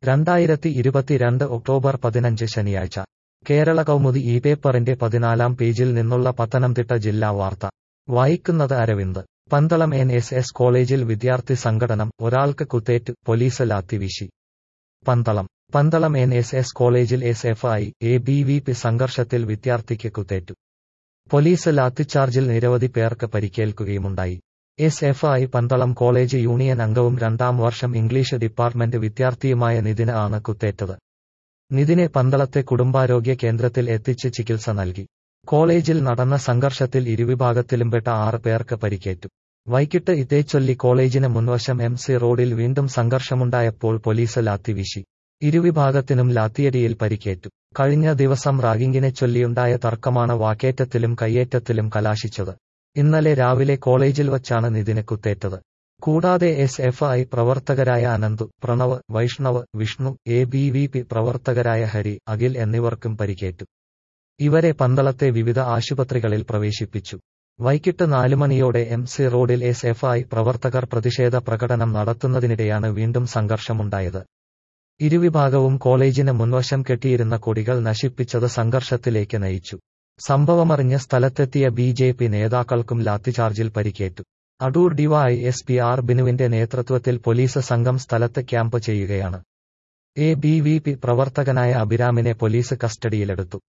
രണ്ടായിരത്തി ഇരുപത്തിരണ്ട് ഒക്ടോബർ പതിനഞ്ച് ശനിയാഴ്ച കേരള കൗമുദി ഈ പേപ്പറിന്റെ പതിനാലാം പേജിൽ നിന്നുള്ള പത്തനംതിട്ട ജില്ലാ വാർത്ത വായിക്കുന്നത് Aravind Pandalam N S S കോളേജിൽ വിദ്യാർത്ഥി സംഘടനം ഒരാൾക്ക് കുത്തേറ്റ് പോലീസ് ലാത്തിവീശി Pandalam Pandalam N S S കോളേജിൽ S F I A B V P സംഘർഷത്തിൽ വിദ്യാർത്ഥിക്ക് കുത്തേറ്റു പോലീസ് ലാത്തിച്ചാർജിൽ നിരവധി പേർക്ക് പരിക്കേൽക്കുകയുമുണ്ടായി S F I Pandalam college union അംഗവും രണ്ടാം വർഷം ഇംഗ്ലീഷ് ഡിപ്പാർട്ട്മെന്റ് വിദ്യാർത്ഥിയുമായ നിതിന് ആണ് കുത്തേറ്റത് നിതിനെ പന്തളത്തെ കുടുംബാരോഗ്യ കേന്ദ്രത്തിൽ എത്തിച്ച് ചികിത്സ നൽകി കോളേജിൽ നടന്ന സംഘർഷത്തിൽ ഇരുവിഭാഗത്തിലുംപെട്ട ആറ് പേർക്ക് പരിക്കേറ്റു വൈകിട്ട് ഇതേച്ചൊല്ലി കോളേജിന് മുൻവശം എം സി റോഡിൽ വീണ്ടും സംഘർഷമുണ്ടായപ്പോൾ പോലീസ് ലാത്തിവീശി ഇരുവിഭാഗത്തിനും ലാത്തിയടിയിൽ പരിക്കേറ്റു കഴിഞ്ഞ ദിവസം റാഗിങ്ങിനെ ചൊല്ലിയുണ്ടായ തർക്കമാണ് വാക്കേറ്റത്തിലും കയ്യേറ്റത്തിലും കലാശിച്ചത് ഇന്നലെ രാവിലെ കോളേജിൽ വച്ചാണ് നിതിന് കുത്തേറ്റത് കൂടാതെ എസ് എഫ് ഐ പ്രവർത്തകരായ Ananthu Pranav Vaishnav Vishnu A B V P പ്രവർത്തകരായ ഹരി അഖിൽ എന്നിവർക്കും പരിക്കേറ്റു ഇവരെ പന്തളത്തെ വിവിധ ആശുപത്രികളിൽ പ്രവേശിപ്പിച്ചു വൈകിട്ട് നാല് മണിയോടെ എം സി റോഡിൽ എസ് എഫ് ഐ പ്രവർത്തകർ പ്രതിഷേധ പ്രകടനം നടത്തുന്നതിനിടെയാണ് വീണ്ടും സംഘർഷമുണ്ടായത് ഇരുവിഭാഗവും കോളേജിന് മുൻവശം കെട്ടിയിരുന്ന കൊടികൾ നശിപ്പിച്ചത് സംഘർഷത്തിലേക്ക് നയിച്ചു സംഭവമറിഞ്ഞ് സ്ഥലത്തെത്തിയ ബി ജെ പി നേതാക്കൾക്കും ലാത്തിചാർജിൽ പരിക്കേറ്റു Adoor DY S P R ബിനുവിന്റെ നേതൃത്വത്തിൽ പോലീസ് സംഘം സ്ഥലത്ത് ക്യാമ്പ് ചെയ്യുകയാണ് എ ബി വി പി പ്രവർത്തകനായ അഭിരാമിനെ പോലീസ് കസ്റ്റഡിയിലെടുത്തു